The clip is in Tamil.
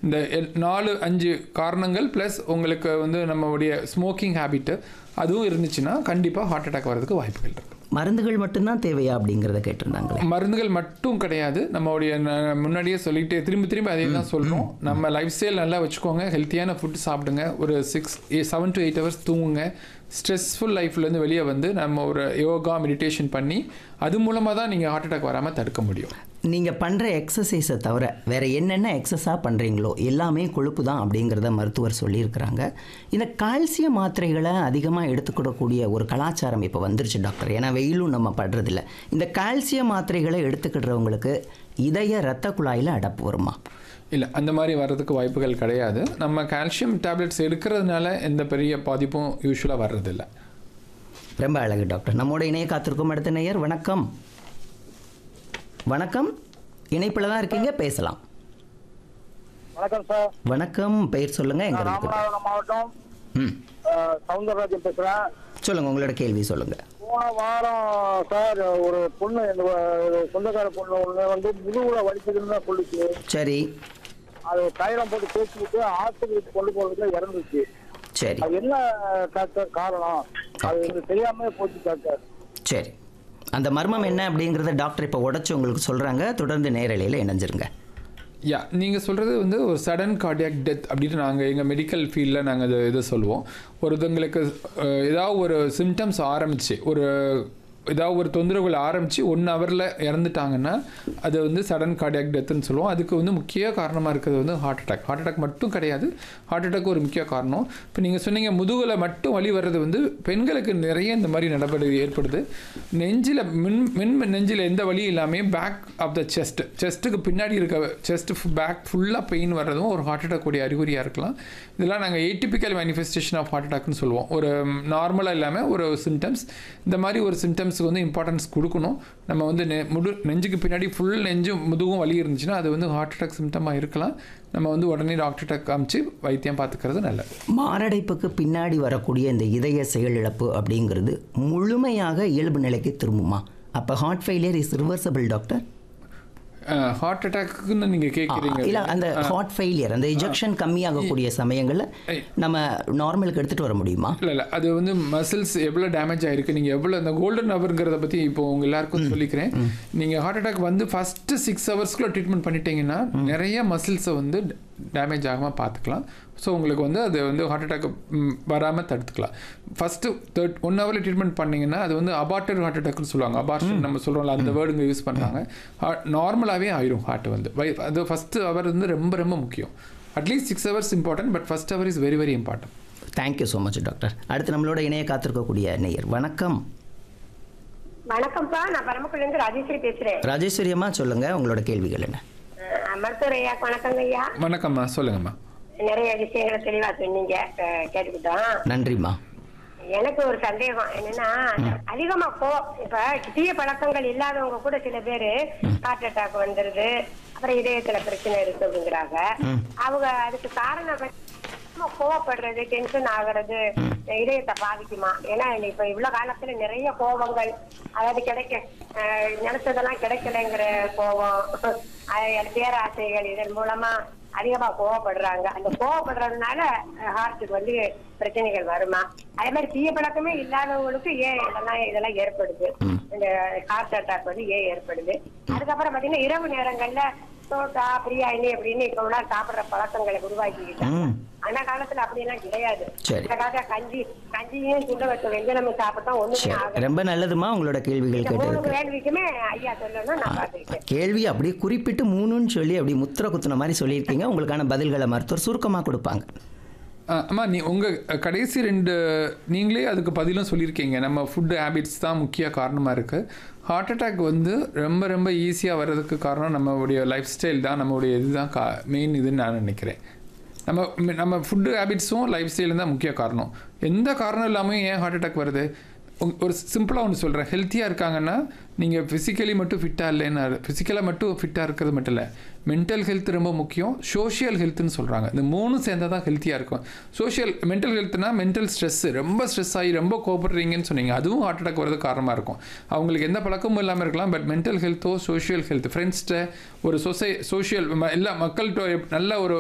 இந்த எல்- நாலு அஞ்சு காரணங்கள் ப்ளஸ் உங்களுக்கு வந்து நம்மளுடைய ஸ்மோக்கிங் ஹேபிட்டு அதுவும் இருந்துச்சுன்னா கண்டிப்பாக ஹார்ட் அட்டாக் வரதுக்கு வாய்ப்புகள் இருக்குது மருந்துகள் மட்டும்தான் தேவையா அப்படிங்கிறத கேட்டிருந்தாங்களே மருந்துகள் மட்டும் கிடையாது நம்மளுடைய ந- முன்னாடியே சொல்லிட்டு திரும்பி திரும்பி அதே தான் சொல்கிறோம் நம்ம லைஃப் ஸ்டைல் நல்லா வச்சுக்கோங்க ஹெல்த்தியான ஃபுட் சாப்பிடுங்க ஒரு six seven to eight hours தூங்குங்க ஸ்ட்ரெஸ்ஃபுல் லைஃப்லேருந்து வெளியே வந்து நம்ம ஒரு யோகா மெடிடேஷன் பண்ணி அது மூலமாக தான் நீங்கள் ஹார்ட் அட்டாக் வராமல் தடுக்க முடியும் நீங்கள் பண்ணுற எக்ஸசைஸை தவிர வேறு என்னென்ன எக்ஸஸாக பண்ணுறீங்களோ எல்லாமே கொழுப்பு தான் அப்படிங்கிறத மருத்துவர் சொல்லியிருக்கிறாங்க இந்த கால்சியம் மாத்திரைகளை அதிகமாக எடுத்துக்கிடக்கூடிய ஒரு கலாச்சாரம் இப்போ வந்துருச்சு டாக்டர் ஏன்னா வெயிலும் நம்ம படுறதில்ல இந்த கால்சியம் மாத்திரைகளை எடுத்துக்கிடுறவங்களுக்கு இதய இரத்த குழாயில் அடப்பு வருமா இல்லை அந்த மாதிரி வர்றதுக்கு வாய்ப்புகள் கிடையாது நம்ம கால்சியம் டேப்லெட்ஸ் எடுக்கிறதுனால எந்த பெரிய பாதிப்பும் யூஸ்வலாக வர்றதில்ல ரொம்ப அழகு டாக்டர் நம்மோட இணைய காத்திருக்கும் அடுத்த நேயர் வணக்கம் வணக்கம் இணைப்பில் தான் இருக்கீங்க பேசலாம் வணக்கம் சார் வணக்கம் பெயர் சொல்லுங்கள் எங்க நான் இருந்து கூப்பிடுறீங்க? ராமநாதபுரம் மாவட்டம் ம் அஹ், சவுந்தரராஜன் பேசுறேன் சொல்லுங்கள் உங்களோட கேள்வி சொல்லுங்கள் போன வாரம் சார் ஒரு பொண்ணு எங்க வ- சொந்தக்கார பொண்ணு ஒண்ணு வந்து முதுகுல வலிக்குதுன்னு தான் சொல்லுச்சு சரி அது தைலம் போட்டு தேய்ச்சி விட்டு ஆஸ்பத்திரிக்கு கொண்டு போறதுல இறந்துச்சு சரி அது என்ன டாக்டர் காரணம் அது எனக்கு தெரியாம போச்சு டாக்டர் சரி அந்த மர்மம் என்ன அப்படிங்கிறத டாக்டர் இப்போ உடச்சி உங்களுக்கு சொல்கிறாங்க தொடர்ந்து நேரலையில் இணைஞ்சிருங்க யா நீங்கள் சொல்கிறது வந்து ஒரு சடன் கார்டியாக் டெத் அப்படின்னு நாங்கள் எங்கள் மெடிக்கல் ஃபீல்டில் நாங்கள் இது இதை சொல்லுவோம் ஒருத்தங்களுக்கு அஹ், ஏதாவது ஒரு சிம்டம்ஸ் ஆரம்பிச்சு ஒரு ஏதாவது ஒரு தொந்தரவுகள் ஆரம்பித்து ஒன் ஹவரில் இறந்துட்டாங்கன்னா அது வந்து சடன் கார்டியாக் டெத்துன்னு சொல்லுவோம் அதுக்கு வந்து முக்கிய காரணமாக இருக்கிறது வந்து ஹார்ட் அட்டாக் ஹார்ட் அட்டாக் மட்டும் கிடையாது ஹார்ட் அட்டாக் ஒரு முக்கிய காரணம் இப்போ நீங்கள் சொன்னீங்க முதுகில் மட்டும் வலி வர்றது வந்து பெண்களுக்கு நிறைய இந்த மாதிரி நடவடிக்கை ஏற்படுது நெஞ்சில் மின் மின் நெஞ்சில் எந்த வலியும் இல்லாமல் பேக் ஆஃப் த செஸ்ட் செஸ்ட்டுக்கு பின்னாடி இருக்க செஸ்ட் பேக் ஃபுல்லாக பெயின் வர்றதும் ஒரு ஹார்ட் அட்டாக் உடைய அறிகுறியாக இருக்கலாம் இதெல்லாம் நாங்கள் ஏடிபிக்கல் மேனிஃபெஸ்டேஷன் ஆஃப் ஹார்ட் அட்டாக்னு சொல்லுவோம் ஒரு நார்மலாக இல்லாமல் ஒரு சிம்டம்ஸ் இந்த மாதிரி ஒரு சிம்டம்ஸுக்கு வந்து இம்பார்ட்டன்ஸ் கொடுக்கணும் நம்ம வந்து நெ முடு நெஞ்சுக்கு பின்னாடி ஃபுல் நெஞ்சும் முதுகும் வலி இருந்துச்சுன்னா அது வந்து ஹார்ட் அட்டாக் சிம்டமாக இருக்கலாம் நம்ம வந்து உடனே டாக்டர்கிட்ட காமிச்சு வைத்தியம் பார்த்துக்கிறது நல்லது மாரடைப்புக்கு பின்னாடி வரக்கூடிய இந்த இதய செயலிழப்பு அப்படிங்கிறது முழுமையாக இயல்பு நிலைக்கு திரும்புமா அப்போ heart failure is reversible doctor heart அட்டாக்குன்னு நீங்கள் கேட்குறீங்க இல்லை அந்த ஹார்ட் ஃபெயிலியர் அந்த இஜெக்ஷன் கம்மியாகக்கூடிய சமயங்களில் நம்ம நார்மலுக்கு எடுத்துகிட்டு வர முடியுமா இல்லை இல்லை அது வந்து மசில்ஸ் எவ்வளோ டேமேஜ் ஆயிருக்கு நீங்கள் எவ்வளோ அந்த கோல்டன் ஹவருங்கிறத பற்றி இப்போ உங்க எல்லாருக்கும் சொல்லிக்கிறேன் நீங்கள் ஹார்ட் அட்டாக் வந்து ஃபஸ்ட்டு சிக்ஸ் ஹவர்ஸ்க்குள்ள ட்ரீட்மெண்ட் பண்ணிட்டீங்கன்னா நிறைய மசில்ஸை வந்து டேமேஜ் ஆகாமல் பார்த்துக்கலாம் ஸோ உங்களுக்கு வந்து அது வந்து ஹார்ட் அட்டாக் வராமல் தடுத்துக்கலாம் ஃபஸ்ட்டு தேர்ட் ஒன் ஹவரில் ட்ரீட்மெண்ட் பண்ணீங்கன்னா அது வந்து அபார்டட் ஹார்ட் அட்டாக்னு சொல்லுவாங்க அபார்ஷன் நம்ம சொல்கிறோம்ல அந்த வேர்டுங்க யூஸ் பண்ணுறாங்க நார்மலாகவே ஆயிரும் ஹார்ட் வந்து வை- அது ஃபஸ்ட்டு ஹவர் வந்து ரொம்ப ரொம்ப முக்கியம் at least six hours important but first hour is very very important thank you so much doctor அடுத்து நம்மளோட இணைய காத்திருக்கக்கூடிய நேயர் வணக்கம் வணக்கம்ப்பா நான் பரமக்குடில இருந்து ராஜேஸ்வரி பேசுறேன் ராஜேஸ்வரி அம்மா சொல்லுங்கள் உங்களோட கேள்விகள் என்ன அஹ் மருத்துவர் ஐயா வணக்கங்க ஐயா வணக்கம்மா சொல்லுங்கம்மா நிறைய விஷயங்களை தெளிவா சொன்னீங்க அஹ் கேட்டுக்கிட்டோம் நன்றிம்மா எனக்கு ஒரு சந்தேகம் என்னன்னா அதிகமா போ இப்ப தீய பழக்கங்கள் இல்லாதவங்க கூட சில பேரு ஹார்ட் அட்டாக் வந்துருது அப்புறம் இதயத்துல பிரச்சனை இருக்கு அப்படிங்கிறாங்க அவங்க அதுக்கு காரணம் வந்து ரொம்ப கோவப்படுறது டென்ஷன் ஆகுறது இதயத்தை பாதிக்குமா ஏன்னா இப்ப இவ்வளவு காலத்துல நிறைய கோபங்கள் அதாவது கிடைக்க அஹ் நினைச்சதெல்லாம் கிடைக்கலைங்கிற கோபம் அஹ் பேராசைகள் இதன் மூலமா அதிகமா கோவப்படுறாங்க அந்த கோவப்படுறதுனால ஹார்ட்டுக்கு வந்து பிரச்சனைகள் வருமா அதே மாதிரி தீய பழக்கமே இல்லாதவங்களுக்கு ஏன் இதெல்லாம் இதெல்லாம் ஏற்படுது இந்த ஹார்ட் அட்டாக் வந்து ஏன் ஏற்படுது அதுக்கப்புறம் பாத்தீங்கன்னா இரவு நேரங்கள்ல சோட்டா பிரியாணி அப்படின்னு இப்ப உள்ள சாப்பிடுற பழக்கங்களை உருவாக்கிக்கிட்டாங்க ம். அந்த காலத்துல அப்படி எல்லாம் கிடையாது சரி. இந்த காலத்துல கஞ்சி கஞ்சியும் சுண்ட வச்ச வெஞ்சனமும் சாப்பிட்டா ஒண்ணுமே சரி ஆகாது ரொம்ப நல்லதுமா உங்களோட கேள்விகள் இந்த மூணு கேட்டதுக்கு கேள்விக்குமே ஐயா சொல்லணும் நான் பாத்துக்கிட்டேன் கேள்வி அப்படியே குறிப்பிட்டு மூணுன்னு சொல்லி அப்படி முத்திர குத்துன மாதிரி சொல்லியிருக்கீங்க உங்களுக்கான பதில்களை மருத்துவர் சுருக்கமாக கொடுப்பாங்க அஹ் அம்மா நீ உங்கள் கடைசி ரெண்டு நீங்களே அதுக்கு பதிலும் சொல்லியிருக்கீங்க நம்ம ஃபுட்டு ஹேபிட்ஸ் தான் முக்கிய காரணமாக இருக்குது ஹார்ட் அட்டாக் வந்து ரொம்ப ரொம்ப ஈஸியாக வர்றதுக்கு காரணம் நம்மளுடைய லைஃப் ஸ்டைல் தான் நம்மளுடைய இதுதான் கா மெயின் இதுன்னு நான் நினைக்கிறேன் நம்ம நம்ம ஃபுட்டு ஹேபிட்ஸும் லைஃப் ஸ்டைலும் தான் முக்கிய காரணம் எந்த காரணம் இல்லாமல் ஏன் ஹார்ட் அட்டாக் வருது உங்க- ஒரு சிம்பிளாக ஒன்று சொல்கிறேன் ஹெல்த்தியாக இருக்காங்கன்னா நீங்கள் ஃபிசிக்கலி மட்டும் ஃபிட்டாக இல்லைன்னு ஃபிசிக்கலாக மட்டும் ஃபிட்டாக இருக்கிறது மட்டும் இல்லை மென்டல் ஹெல்த் ரொம்ப முக்கியம் சோஷியல் ஹெல்த்னு சொல்கிறாங்க இந்த மூணும் சேர்ந்தால் தான் ஹெல்த்தியாக இருக்கும் சோஷியல் மென்டல் ஹெல்த்னா மென்டல் ஸ்ட்ரெஸ் ரொம்ப ஸ்ட்ரெஸ் ஆகி ரொம்ப கோபப்படுறீங்கன்னு சொன்னீங்க அதுவும் ஹார்ட் அட்டாக் வரது காரணமாக இருக்கும் அவங்களுக்கு எந்த பழக்கமும் இல்லாமல் இருக்கலாம் பட் மென்டல் ஹெல்த்தோ சோஷியல் ஹெல்த் ஃப்ரெண்ட்ஸ்கிட்ட ஒரு சொசை சோஷியல் எல்லா மக்கள்கிட்ட நல்ல ஒரு